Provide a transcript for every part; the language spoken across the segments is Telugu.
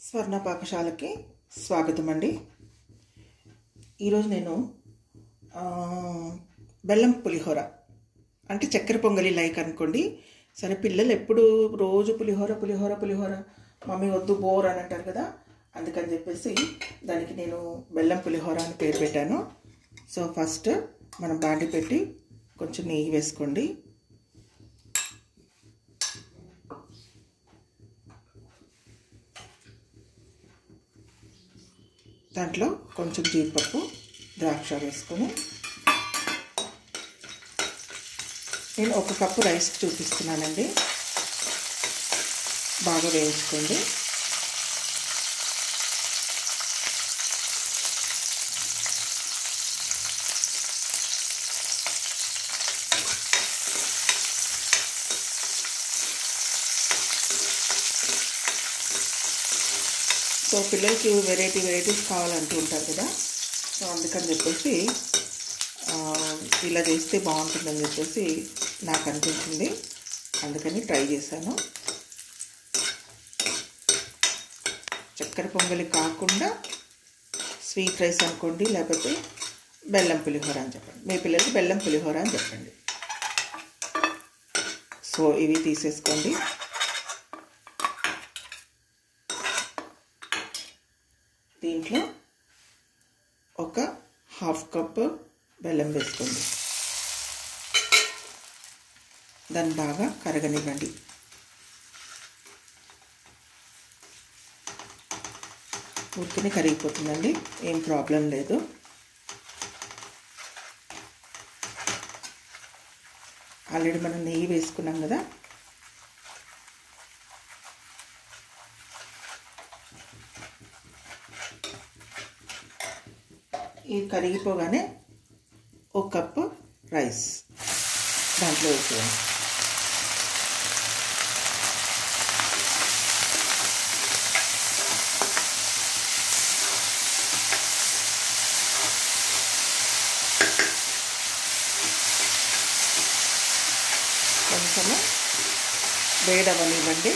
స్వర్ణ పాకశాలకి స్వాగతం అండి ఈరోజు నేను ఆ, బెల్లం పులిహోర అంటే చక్కెర పొంగలి లైక్ అనుకోండి సరే పిల్లలు ఎప్పుడు రోజు పులిహోర పులిహోర పులిహోర మమ్మీ వద్దు బోర్ అని అంటారు కదా అందుకని చెప్పేసి దానికి నేను బెల్లం పులిహోర అని పేరు పెట్టాను సో ఫస్ట్ మనం బాండి పెట్టి కొంచెం నెయ్యి వేసుకోండి దాంట్లో కొంచెం జీడిపప్పు ద్రాక్ష వేసుకొని నేను ఒక కప్పు రైస్ చూపిస్తున్నానండి బాగా వేయించుకోండి సో పిల్లలకి వెరైటీ వెరైటీస్ కావాలంటూ ఉంటారు కదా సో అందుకని చెప్పేసి ఆ, ఇలా చేస్తే బాగుంటుందని చెప్పేసి నాకు అనిపించింది అందుకని ట్రై చేశాను చక్కెర పొంగలి కాకుండా స్వీట్ రైస్ అనుకోండి లేకపోతే బెల్లం పులిహోర అని చెప్పండి మీ పిల్లలకి బెల్లం పులిహోర అని చెప్పండి సో ఇవి తీసేసుకోండి దీంట్లో ఒక హాఫ్ కప్ బెల్లం వేసుకోండి దాన్ని బాగా కరగనివ్వండి ఊరికనే కరిగిపోతుందండి ఏం ప్రాబ్లం లేదు ఆల్రెడీ మనం నెయ్యి వేసుకున్నాం కదా ఇది కరిగిపోగానే ఒక కప్పు రైస్ దాంట్లో వేసేయండి కొంచెము వేడవనివ్వండి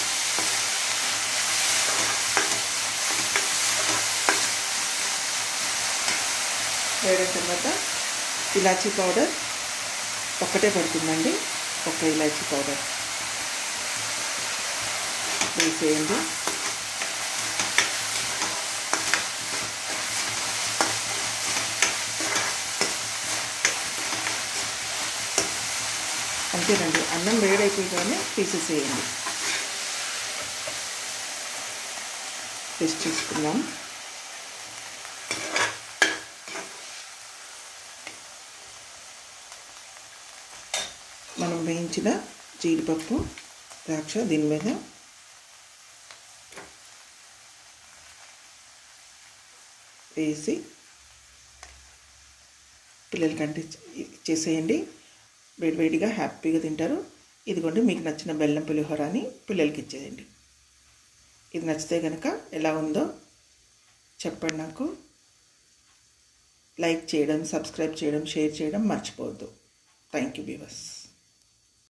వేడిన తర్వాత ఇలాచీ పౌడర్ ఒక్కటే పడుతుందండి ఒక ఇలాచీ పౌడర్ వేసేయండి అంతేనండి అన్నం వేడైపోయిగానే తీసేసేయండి టెస్ట్ చేసుకుందాం మనం వేయించిన జీడిపప్పు ద్రాక్ష దీని మీద వేసి పిల్లలకి అంటే చేసేయండి వేడివేడిగా హ్యాపీగా తింటారు ఇదిగోండి మీకు నచ్చిన బెల్లం పులిహోర అని పిల్లలకి ఇచ్చేయండి ఇది నచ్చితే కనుక ఎలా ఉందో చెప్పండి నాకు లైక్ చేయడం సబ్స్క్రైబ్ చేయడం షేర్ చేయడం మర్చిపోవద్దు థ్యాంక్ యూ బీవస్